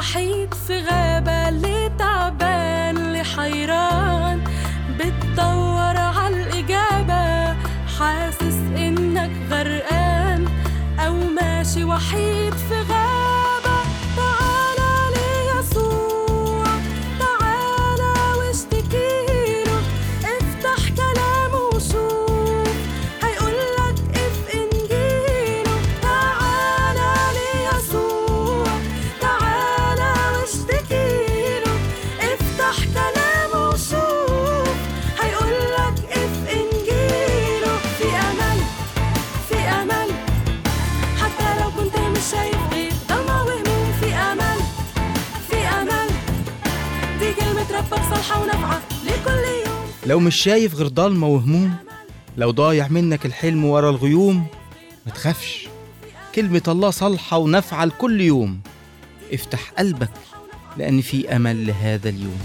وحيد في غابة اللي تعبان اللي حيران بتدور عالإجابة حاسس إنك غرقان أو ماشي وحيد في غابة تعالى ليسوع تعالى واشتكيله افتح كلامه وشوف هيقولك اف انجيله تعالى ليسوع تعالى واشتكيله افتح كلامه وشوف هيقولك اف انجيله في امل في امل حتى لو كنت مش شايف غير ضلمة وهموم في امل في امل دي كلمة ربك صالحة ونافعة لكل يوم لو مش شايف غير ضلمة وهموم لو ضايع منك الحلم ورا الغيوم ما تخافش كلمة الله صالحة ونافعة لكل يوم افتح قلبك لأن في أمل لهذا اليوم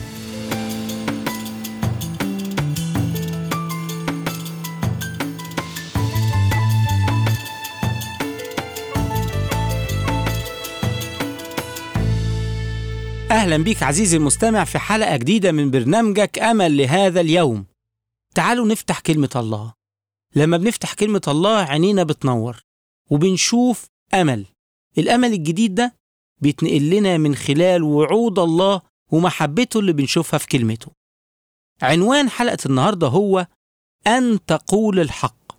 أهلا بيك عزيزي المستمع في حلقة جديدة من برنامجك أمل لهذا اليوم تعالوا نفتح كلمة الله لما بنفتح كلمة الله عينينا بتنور وبنشوف أمل الأمل الجديد ده بيتنقل لنا من خلال وعود الله ومحبته اللي بنشوفها في كلمته عنوان حلقة النهاردة هو أن تقول الحق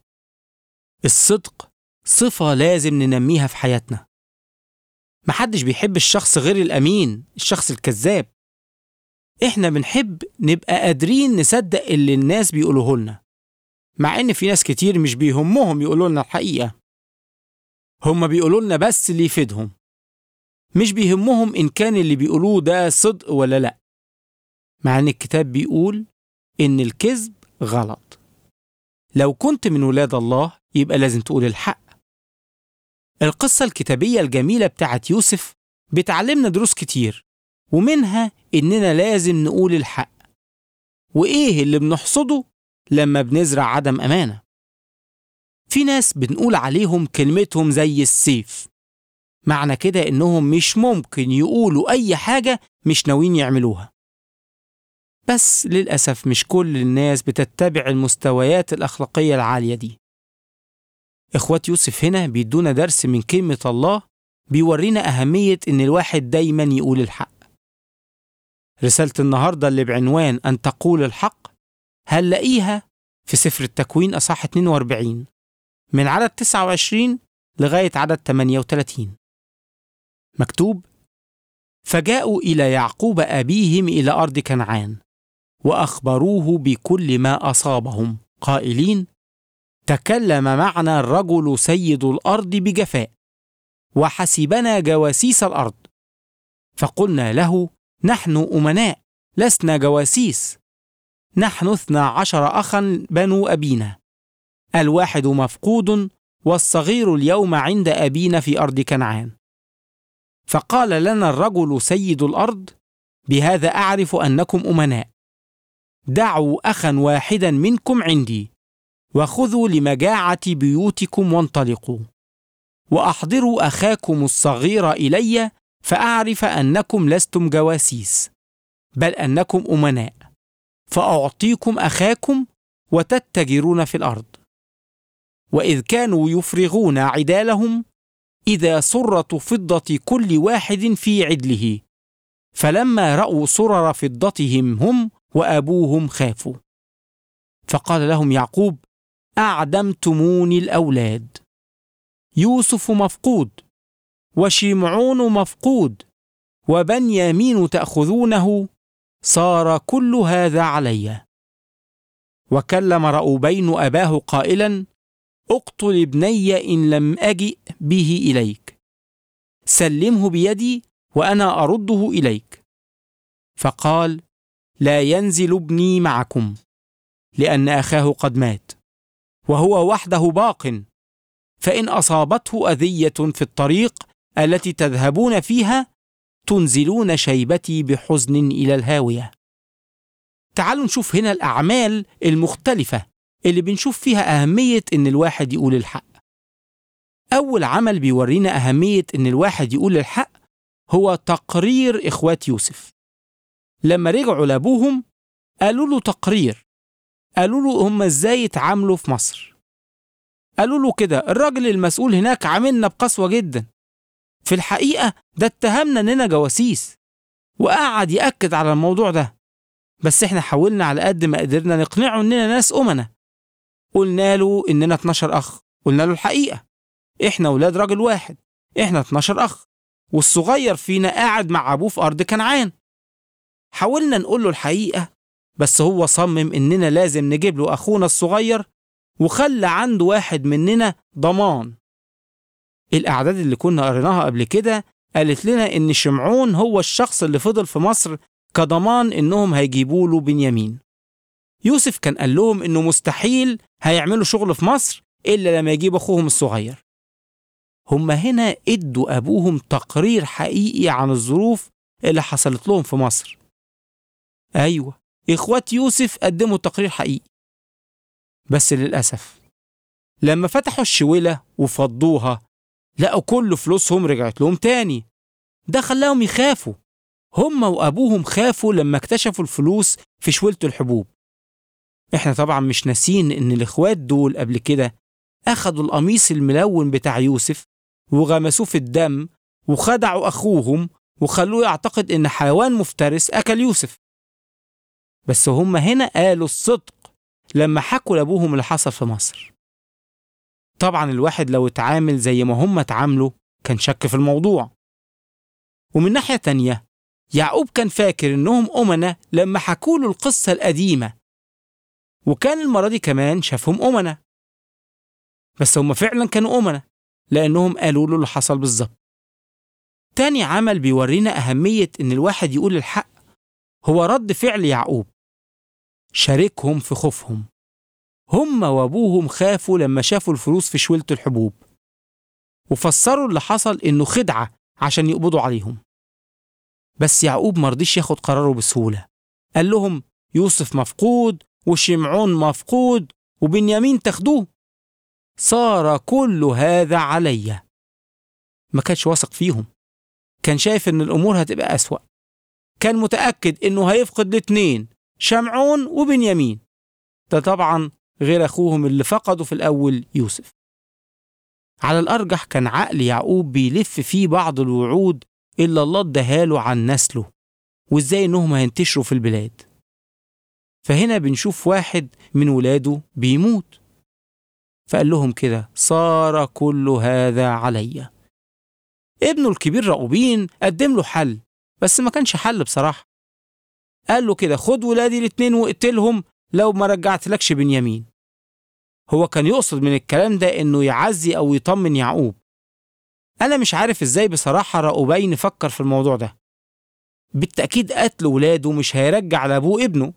الصدق صفة لازم ننميها في حياتنا محدش بيحب الشخص غير الأمين الشخص الكذاب إحنا بنحب نبقى قادرين نصدق اللي الناس بيقولوه لنا مع إن في ناس كتير مش بيهمهم يقولوا لنا الحقيقة هما بيقولوا لنا بس اللي يفيدهم مش بيهمهم إن كان اللي بيقولوه ده صدق ولا لأ مع إن الكتاب بيقول إن الكذب غلط لو كنت من ولاد الله يبقى لازم تقول الحق القصة الكتابية الجميلة بتاعت يوسف بتعلمنا دروس كتير ومنها إننا لازم نقول الحق وإيه اللي بنحصده لما بنزرع عدم أمانة في ناس بنقول عليهم كلمتهم زي السيف معنى كده إنهم مش ممكن يقولوا أي حاجة مش ناويين يعملوها بس للأسف مش كل الناس بتتبع المستويات الأخلاقية العالية دي إخوات يوسف هنا بيدونا درس من كلمة الله بيورينا أهمية إن الواحد دايما يقول الحق رسالة النهاردة اللي بعنوان أن تقول الحق هنلاقيها في سفر التكوين أصح 42 من عدد 29 لغاية عدد 38 مكتوب فجاءوا إلى يعقوب أبيهم إلى أرض كنعان وأخبروه بكل ما أصابهم قائلين تكلم معنا الرجل سيد الارض بجفاء وحسبنا جواسيس الارض فقلنا له نحن امناء لسنا جواسيس نحن اثنا عشر اخا بنو ابينا الواحد مفقود والصغير اليوم عند ابينا في ارض كنعان فقال لنا الرجل سيد الارض بهذا اعرف انكم امناء دعوا اخا واحدا منكم عندي وخذوا لمجاعة بيوتكم وانطلقوا وأحضروا أخاكم الصغير إلي فأعرف أنكم لستم جواسيس بل أنكم أمناء فأعطيكم أخاكم وتتجرون في الأرض وإذ كانوا يفرغون عدالهم إذا سرة فضة كل واحد في عدله فلما رأوا سرر فضتهم هم وأبوهم خافوا فقال لهم يعقوب أعدمتموني الأولاد يوسف مفقود وشمعون مفقود وبنيامين تأخذونه صار كل هذا علي وكلم رأوبين أباه قائلا اقتل ابني إن لم أجئ به إليك سلمه بيدي وأنا أرده إليك فقال لا ينزل ابني معكم لأن أخاه قد مات وهو وحده باق فإن أصابته أذية في الطريق التي تذهبون فيها تنزلون شيبتي بحزن إلى الهاوية. تعالوا نشوف هنا الأعمال المختلفة اللي بنشوف فيها أهمية إن الواحد يقول الحق. أول عمل بيورينا أهمية إن الواحد يقول الحق هو تقرير إخوات يوسف لما رجعوا لأبوهم قالوا له تقرير قالوا له هم ازاي يتعاملوا في مصر قالوا له كده الراجل المسؤول هناك عاملنا بقسوة جدا في الحقيقة ده اتهمنا اننا جواسيس وقعد يأكد على الموضوع ده بس احنا حاولنا على قد ما قدرنا نقنعه اننا ناس أمنا قلنا له اننا 12 اخ قلنا له الحقيقة احنا ولاد راجل واحد احنا 12 اخ والصغير فينا قاعد مع ابوه في ارض كنعان حاولنا نقول له الحقيقة بس هو صمم اننا لازم نجيب له اخونا الصغير وخلى عنده واحد مننا ضمان الاعداد اللي كنا قريناها قبل كده قالت لنا ان شمعون هو الشخص اللي فضل في مصر كضمان انهم هيجيبوا له بنيامين يوسف كان قال لهم انه مستحيل هيعملوا شغل في مصر الا لما يجيب اخوهم الصغير هم هنا ادوا ابوهم تقرير حقيقي عن الظروف اللي حصلت لهم في مصر ايوه اخوات يوسف قدموا تقرير حقيقي بس للاسف لما فتحوا الشويله وفضوها لقوا كل فلوسهم رجعت لهم تاني ده خلاهم يخافوا هم وابوهم خافوا لما اكتشفوا الفلوس في شويله الحبوب احنا طبعا مش ناسين ان الاخوات دول قبل كده اخدوا القميص الملون بتاع يوسف وغمسوه في الدم وخدعوا اخوهم وخلوه يعتقد ان حيوان مفترس اكل يوسف بس هم هنا قالوا الصدق لما حكوا لابوهم اللي حصل في مصر طبعا الواحد لو اتعامل زي ما هم اتعاملوا كان شك في الموضوع ومن ناحية تانية يعقوب كان فاكر انهم أمنة لما حكوا له القصة القديمة وكان المرة دي كمان شافهم أمنة بس هم فعلا كانوا أمنة لأنهم قالوا له اللي حصل بالظبط تاني عمل بيورينا أهمية إن الواحد يقول الحق هو رد فعل يعقوب شاركهم في خوفهم هم وابوهم خافوا لما شافوا الفلوس في شويلة الحبوب وفسروا اللي حصل انه خدعة عشان يقبضوا عليهم بس يعقوب مرضيش ياخد قراره بسهولة قال لهم يوسف مفقود وشمعون مفقود وبنيامين تاخدوه صار كل هذا عليا ما كانش واثق فيهم كان شايف ان الامور هتبقى اسوأ كان متأكد انه هيفقد الاتنين شمعون وبنيامين ده طبعا غير اخوهم اللي فقدوا في الاول يوسف على الارجح كان عقل يعقوب بيلف فيه بعض الوعود اللي الله اداها عن نسله وازاي انهم هينتشروا في البلاد فهنا بنشوف واحد من ولاده بيموت فقال لهم كده صار كل هذا عليا ابنه الكبير رأوبين قدم له حل بس ما كانش حل بصراحة قال له كده خد ولادي الاتنين واقتلهم لو ما رجعتلكش بنيامين هو كان يقصد من الكلام ده انه يعزي او يطمن يعقوب انا مش عارف ازاي بصراحة رأوبين فكر في الموضوع ده بالتأكيد قتل ولاده مش هيرجع لأبوه ابنه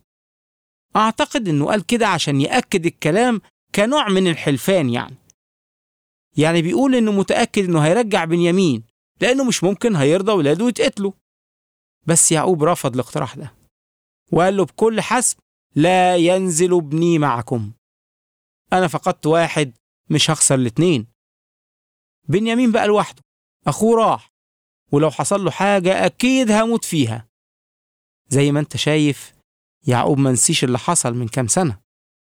أعتقد إنه قال كده عشان يأكد الكلام كنوع من الحلفان يعني يعني بيقول إنه متأكد إنه هيرجع بنيامين لأنه مش ممكن هيرضى ولاده يتقتلوا بس يعقوب رفض الاقتراح ده وقال له بكل حسب لا ينزل ابني معكم أنا فقدت واحد مش هخسر الاتنين بنيامين بقى لوحده أخوه راح ولو حصل له حاجة أكيد هموت فيها زي ما أنت شايف يعقوب ما نسيش اللي حصل من كام سنة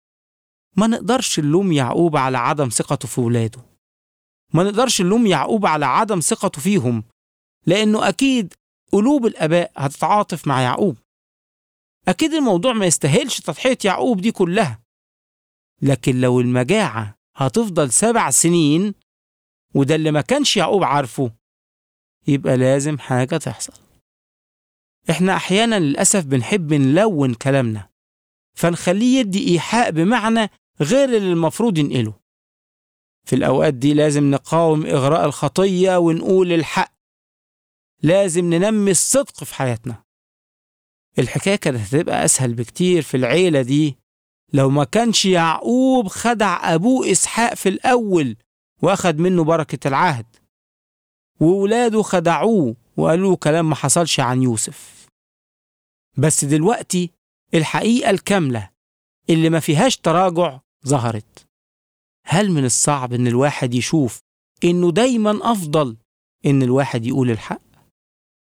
ما نقدرش نلوم يعقوب على عدم ثقته في ولاده ما نقدرش نلوم يعقوب على عدم ثقته فيهم لأنه أكيد قلوب الآباء هتتعاطف مع يعقوب أكيد الموضوع ما يستاهلش تضحية يعقوب دي كلها لكن لو المجاعة هتفضل سبع سنين وده اللي ما كانش يعقوب عارفه يبقى لازم حاجة تحصل احنا احيانا للأسف بنحب نلون كلامنا فنخليه يدي إيحاء بمعنى غير اللي المفروض ينقله في الأوقات دي لازم نقاوم إغراء الخطية ونقول الحق لازم ننمي الصدق في حياتنا الحكاية كانت هتبقى أسهل بكتير في العيلة دي لو ما كانش يعقوب خدع أبوه إسحاق في الأول وأخد منه بركة العهد وولاده خدعوه وقالوا كلام ما حصلش عن يوسف بس دلوقتي الحقيقة الكاملة اللي ما فيهاش تراجع ظهرت هل من الصعب إن الواحد يشوف إنه دايما أفضل إن الواحد يقول الحق؟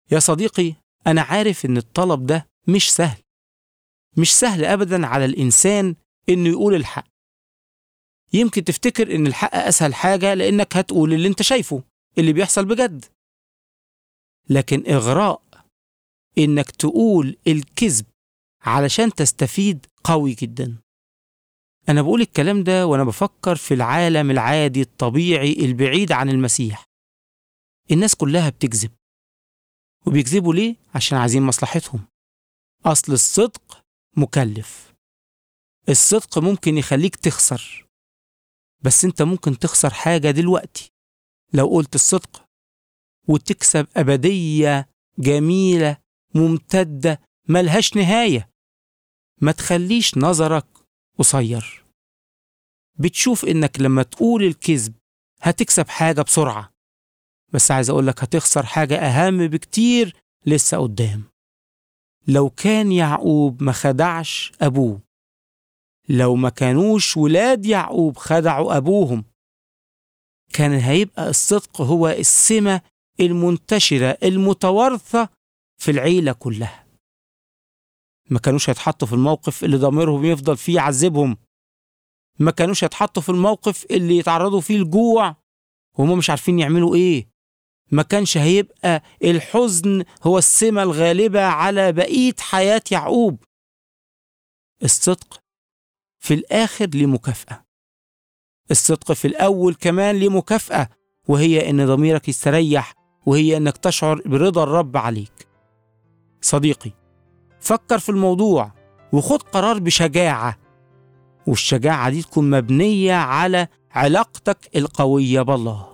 يا صديقي أنا عارف إن الطلب ده مش سهل مش سهل أبدا على الإنسان إنه يقول الحق يمكن تفتكر إن الحق أسهل حاجة لأنك هتقول اللي أنت شايفه اللي بيحصل بجد لكن إغراء إنك تقول الكذب علشان تستفيد قوي جدا أنا بقول الكلام ده وأنا بفكر في العالم العادي الطبيعي البعيد عن المسيح الناس كلها بتكذب وبيكذبوا ليه؟ عشان عايزين مصلحتهم أصل الصدق مكلف الصدق ممكن يخليك تخسر بس انت ممكن تخسر حاجة دلوقتي لو قلت الصدق وتكسب أبدية جميلة ممتدة ملهاش نهاية ما تخليش نظرك قصير بتشوف انك لما تقول الكذب هتكسب حاجة بسرعة بس عايز اقولك هتخسر حاجة اهم بكتير لسه قدام لو كان يعقوب ما خدعش ابوه لو ما كانوش ولاد يعقوب خدعوا ابوهم كان هيبقى الصدق هو السمة المنتشرة المتوارثة في العيلة كلها ما كانوش هيتحطوا في الموقف اللي ضميرهم يفضل فيه يعذبهم ما كانوش هيتحطوا في الموقف اللي يتعرضوا فيه الجوع وهم مش عارفين يعملوا ايه ما كانش هيبقى الحزن هو السمة الغالبة على بقية حياة يعقوب الصدق في الآخر ليه مكافأة الصدق في الأول كمان ليه مكافأة وهي إن ضميرك يستريح وهي إنك تشعر برضا الرب عليك صديقي فكر في الموضوع وخد قرار بشجاعة والشجاعة دي تكون مبنية على علاقتك القوية بالله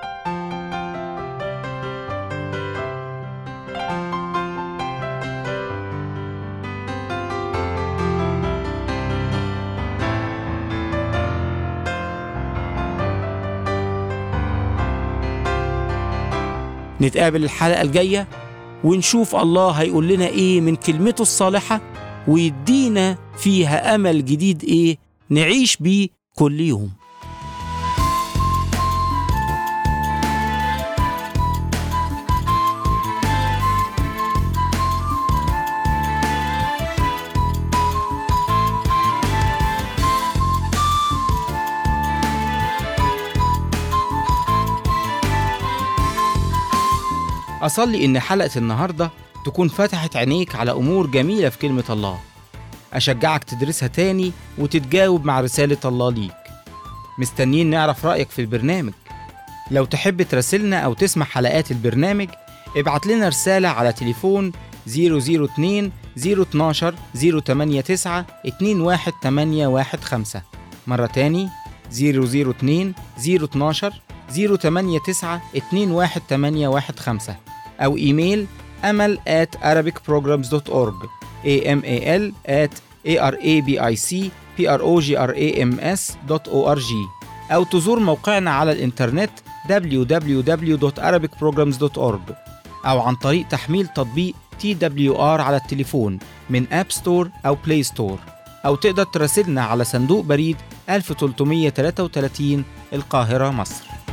نتقابل الحلقة الجاية ونشوف الله هيقول لنا إيه من كلمته الصالحة ويدينا فيها أمل جديد إيه نعيش بيه كل يوم أصلي إن حلقة النهاردة تكون فتحت عينيك على أمور جميلة في كلمة الله أشجعك تدرسها تاني وتتجاوب مع رسالة الله ليك مستنيين نعرف رأيك في البرنامج لو تحب تراسلنا أو تسمع حلقات البرنامج ابعت لنا رسالة على تليفون 002 012 089 21815 مرة تاني 002 012 089 21815 أو إيميل أمل at arabicprograms.org amal at arabicprograms.org أو تزور موقعنا على الإنترنت www.arabicprograms.org أو عن طريق تحميل تطبيق TWR على التليفون من أب ستور أو بلاي ستور أو تقدر تراسلنا على صندوق بريد 1333 القاهرة مصر